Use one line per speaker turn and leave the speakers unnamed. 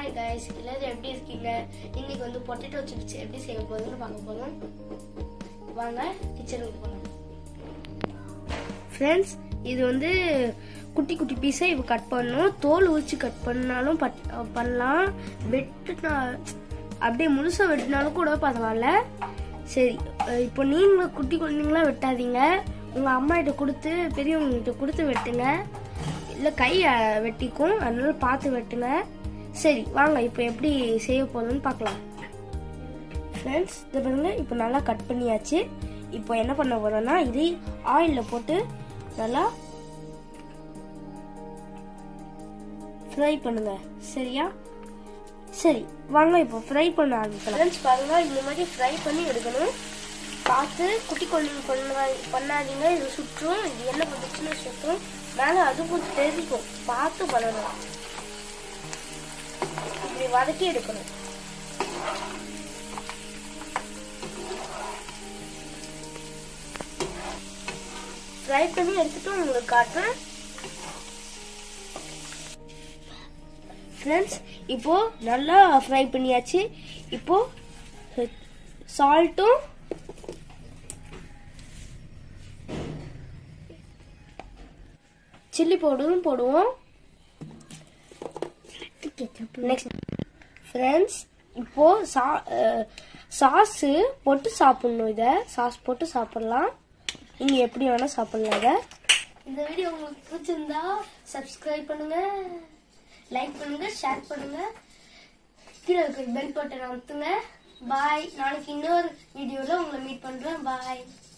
hi guys எல்லாரும் எப்படி இருக்கீங்க இன்னைக்கு வந்து பொட்டேட்டோ சிப்ஸ் எப்படி செய்ய போகுதுன்னு பார்க்க போறோம் வாங்க கிச்சனுக்கு போகலாம் ஃப்ரெண்ட்ஸ் இது வந்து குட்டி குட்டி பீஸாக இப்போ கட் பண்ணணும் தோல் உரிச்சு கட் பண்ணாலும் பட் பண்ணலாம் வெட்டுனா அப்படியே முழுசாக வெட்டினாலும் கூட பரவாயில்ல சரி அஹ் இப்போ நீங்களும் குட்டி குழந்தைங்களாம் வெட்டாதீங்க உங்கள் அம்மா கிட்ட கொடுத்து பெரியவங்க கிட்ட கொடுத்து வெட்டுங்க இல்லை கை அஹ், வெட்டிக்கும் அதனால பார்த்து வெட்டுங்க சரி வாங்க இப்போ எப்படி செய்ய போகுதுன்னு பார்க்கலாம் ஃப்ரெண்ட்ஸ் இதை பாருங்க இப்போ நல்லா கட் பண்ணியாச்சு இப்போ என்ன பண்ண போறோம்னா இது ஆயிலில் போட்டு நல்லா ஃப்ரை பண்ணுங்க சரியா சரி வாங்க இப்போ ஃப்ரை பண்ண ஆரம்பிக்கலாம் ஃப்ரெண்ட்ஸ் பாருங்க இந்த மாதிரி ஃப்ரை பண்ணி எடுக்கணும் பார்த்து குட்டி குழந்தைங்க பண்ணா பண்ணாதீங்க இது சுற்றும் இது என்ன பண்ணுச்சுன்னு சுற்றும் மேலே அதுக்கும் தெரிக்கும் பார்த்து பண்ணணும் இப்படி வதக்கி எடுக்கணும் ஃப்ரை பண்ணி எடுத்துட்டு உங்களுக்கு காட்டுறேன் ஃப்ரெண்ட்ஸ் இப்போ நல்லா ஃப்ரை பண்ணியாச்சு இப்போ சால்ட்டும் சில்லி பவுடரும் போடுவோம் நெக்ஸ்ட் ஃப்ரெண்ட்ஸ் இப்போ சா சாஸு போட்டு சாப்பிடணும் இதை சாஸ் போட்டு சாப்பிடலாம் நீங்கள் எப்படி வேணால் சாப்பிடலாம் இதை இந்த வீடியோ உங்களுக்கு பிடிச்சிருந்தா சப்ஸ்கிரைப் பண்ணுங்க லைக் பண்ணுங்க ஷேர் பண்ணுங்க கீழே இருக்கிற பெல் பட்டன் அமுத்துங்க பாய் நாளைக்கு இன்னொரு வீடியோவில் உங்களை மீட் பண்ணுறேன் பாய்